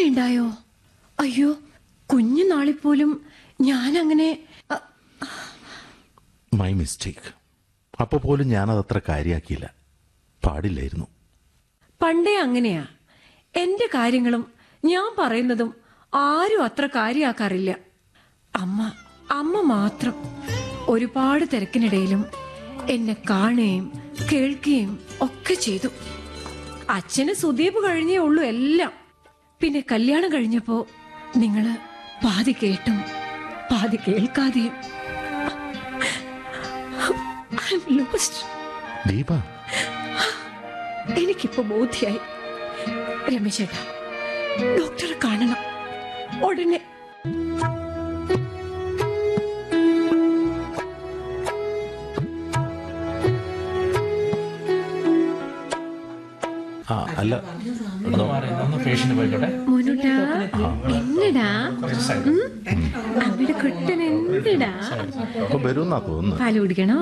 ഉണ്ടായോ അയ്യോ കുഞ്ഞു നാളിപ്പോലും ഞാൻ അങ്ങനെ മൈ മിസ്റ്റേക്ക് അപ്പോൾ പോലും ഞാനതത്ര കാര്യമാക്കിയില്ല പാടില്ലായിരുന്നു പണ്ടേ അങ്ങനെയാ എന്റെ കാര്യങ്ങളും ഞാൻ പറയുന്നതും ആരും അത്ര കാര്യാക്കാറില്ല അമ്മ അമ്മ മാത്രം ഒരുപാട് തിരക്കിനിടയിലും എന്നെ കാണുകയും കേൾക്കുകയും ഒക്കെ ചെയ്തു അച്ഛന് സുദീപ് കഴിഞ്ഞേ ഉള്ളൂ എല്ലാം പിന്നെ കല്യാണം കഴിഞ്ഞപ്പോ നിങ്ങള് പാതി കേട്ടും പാതി കേൾക്കാതെയും I'm lost. ദീപ എനിക്കിപ്പോ ബോധ്യായി രമേശേട്ടാ ഡോക്ടറെ കാണണം ഉടനെ ആ അല്ല ഒന്ന് മാറി ഒന്ന് പേഷ്യന്റ് പോയിക്കോട്ടെ മോനുട്ടാ എന്നടാ ഉം? അവിടെ കുട്ടൻ എന്തിടാ അപ്പൊ വരുമെന്നാ തോന്നുന്നു പാല് കുടിക്കണോ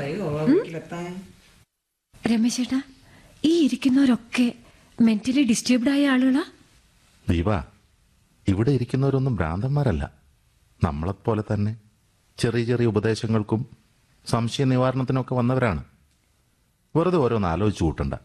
രമേശേട്ടാ ഈ ഇരിക്കുന്നവരൊക്കെ മെന്റലി ഡിസ്റ്റർബ്ഡ് ആയ ആളുകളാ ദീപ ഇവിടെ ഇരിക്കുന്നവരൊന്നും ഭ്രാന്തന്മാരല്ല നമ്മളെപ്പോലെ തന്നെ ചെറിയ ചെറിയ ഉപദേശങ്ങൾക്കും സംശയ നിവാരണത്തിനൊക്കെ വന്നവരാണ് വെറുതെ ഓരോന്ന് ആലോചിച്ചു കൂട്ടണ്ട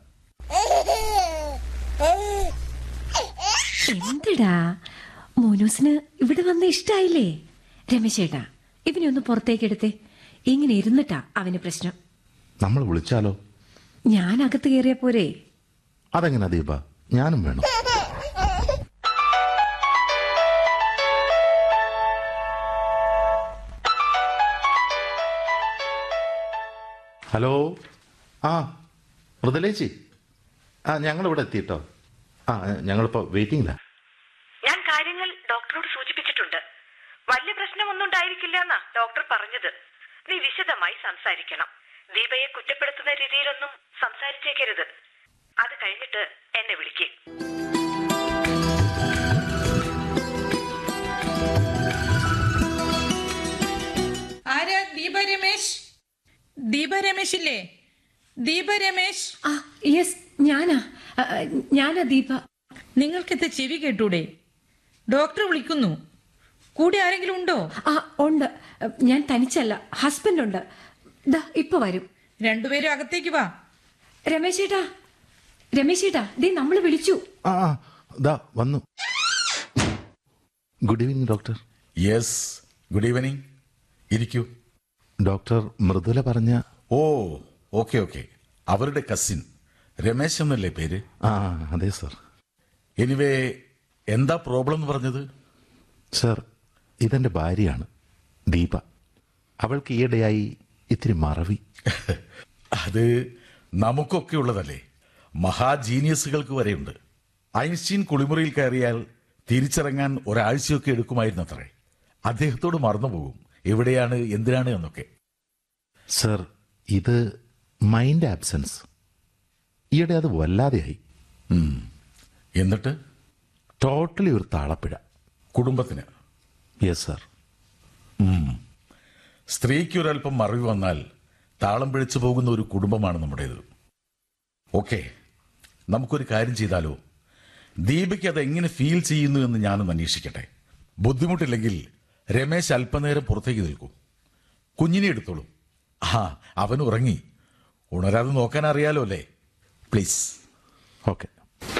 എന്തിടാ മോനൂസിന് ഇവിടെ വന്ന ഇഷ്ടായില്ലേ രമേശേട്ടാ ഇവനെ ഒന്ന് പുറത്തേക്ക് എടുത്തേ ഇങ്ങനെ ഇരുന്നിട്ടാ അവന് പ്രശ്നം നമ്മൾ വിളിച്ചാലോ ഞാൻ അകത്ത് കയറിയ പോരെ അതെങ്ങനെ ദീപ ഞാനും വേണം ഹലോ ആ മൃദുലേച്ചി ആ ഞങ്ങളിവിടെ എത്തിയിട്ടോ ആ ഞങ്ങളിപ്പോൾ വെയിറ്റിംഗില്ല ഞാൻ കാര്യങ്ങൾ ഡോക്ടറോട് സൂചിപ്പിച്ചിട്ടുണ്ട് വലിയ പ്രശ്നമൊന്നും ഉണ്ടായിരിക്കില്ല എന്നാ ഡോക്ടർ പറഞ്ഞത് നീ വിശദമായി സംസാരിക്കണം ദീപയെ കുറ്റപ്പെടുത്തുന്ന രീതിയിലൊന്നും സംസാരിച്ചേക്കരുത് അത് കഴിഞ്ഞിട്ട് എന്നെ വിളിക്കേ ആരാ ദീപ രമേശ് ദീപ രമേശ് ഇല്ലേ ദീപ രമേശ് ആ യെസ് ഞാനാ ആ, ഞാനാ ദീപ നിങ്ങൾക്കെത്ത ചെവി കേട്ടൂടെ ഡോക്ടർ വിളിക്കുന്നു കൂടെ ആരെങ്കിലും ഉണ്ടോ ആ ഉണ്ട് ഞാൻ തനിച്ചല്ല ഹസ്ബൻഡ് ഉണ്ട് ദാ ഇപ്പൊ വരും രണ്ടുപേരും അകത്തേക്ക് വാ രമേശേട്ടാ രമേശേട്ടാ ദേ നമ്മൾ വിളിച്ചു ആ ആ, ദാ വന്നു good evening doctor yes good evening ഇരിക്കൂ ഡോക്ടർ മൃദുല പറഞ്ഞ ഓ ഓക്കെ ഓക്കെ അവരുടെ കസിൻ രമേശ് എന്നല്ലേ പേര് ആ അതെ സർ എനിവേ എന്താ പ്രോബ്ലം എന്ന് പറഞ്ഞത് സർ ഇതെന്റെ ഭാര്യയാണ് ദീപ അവൾക്ക് ഈയിടെയായി ഇത്തിരി മറവി അത് നമുക്കൊക്കെ ഉള്ളതല്ലേ മഹാജീനിയസുകൾക്ക് വരെയുണ്ട് ഐൻസ്റ്റീൻ കുളിമുറിയിൽ കയറിയാൽ തിരിച്ചിറങ്ങാൻ ഒരാഴ്ചയൊക്കെ എടുക്കുമായിരുന്നത്രേ അദ്ദേഹത്തോട് മറന്നുപോകും എവിടെയാണ് എന്തിനാണ് എന്നൊക്കെ സർ ഇത് മൈൻഡ് ആബ്സെൻസ് ഈയിടെ അത് വല്ലാതെയായി ഉം. എന്നിട്ട് ടോട്ടലി ഒരു താളപ്പിഴ കുടുംബത്തിന് യെസ് സർ സ്ത്രീക്ക് ഒരല്പം മറിവ് വന്നാൽ താളം പിടിച്ചു പോകുന്ന ഒരു കുടുംബമാണ് നമ്മുടേത് ഓക്കെ നമുക്കൊരു കാര്യം ചെയ്താലോ ദീപയ്ക്ക് അത് എങ്ങനെ ഫീൽ ചെയ്യുന്നു എന്ന് ഞാനൊന്ന് അന്വേഷിക്കട്ടെ ബുദ്ധിമുട്ടില്ലെങ്കിൽ രമേശ് അല്പനേരം പുറത്തേക്ക് നിൽക്കൂ കുഞ്ഞിനെ എടുത്തോളൂ ആ അവൻ ഉറങ്ങി ഉണരാതെ നോക്കാൻ അറിയാലോ അല്ലേ പ്ലീസ് ഓക്കെ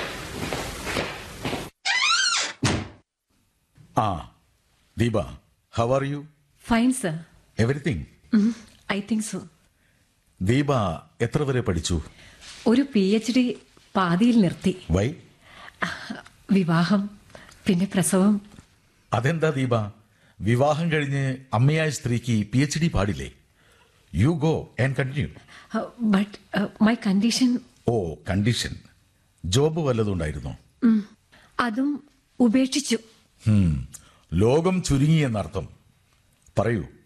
ആ Deepa how are you fine sir everything I think so Deepa എത്ര വരെ പഠിച്ചു ഒരു പി എച്ച് ഡി പാതിയിൽ നിർത്തി വൈ വിവാഹം പിന്നെ പ്രസവം അതെന്താ ദീപ വിവാഹം കഴിഞ്ഞ് അമ്മയായ സ്ത്രീക്ക് പി എച്ച് ഡി പാടില്ലേ you go and continue but my condition oh condition job വല്ലതുണ്ടായിരുന്നോ അതും ഉപേക്ഷിച്ചു ഹും, ലോകം ചുരുങ്ങി എന്നർത്ഥം പറയൂ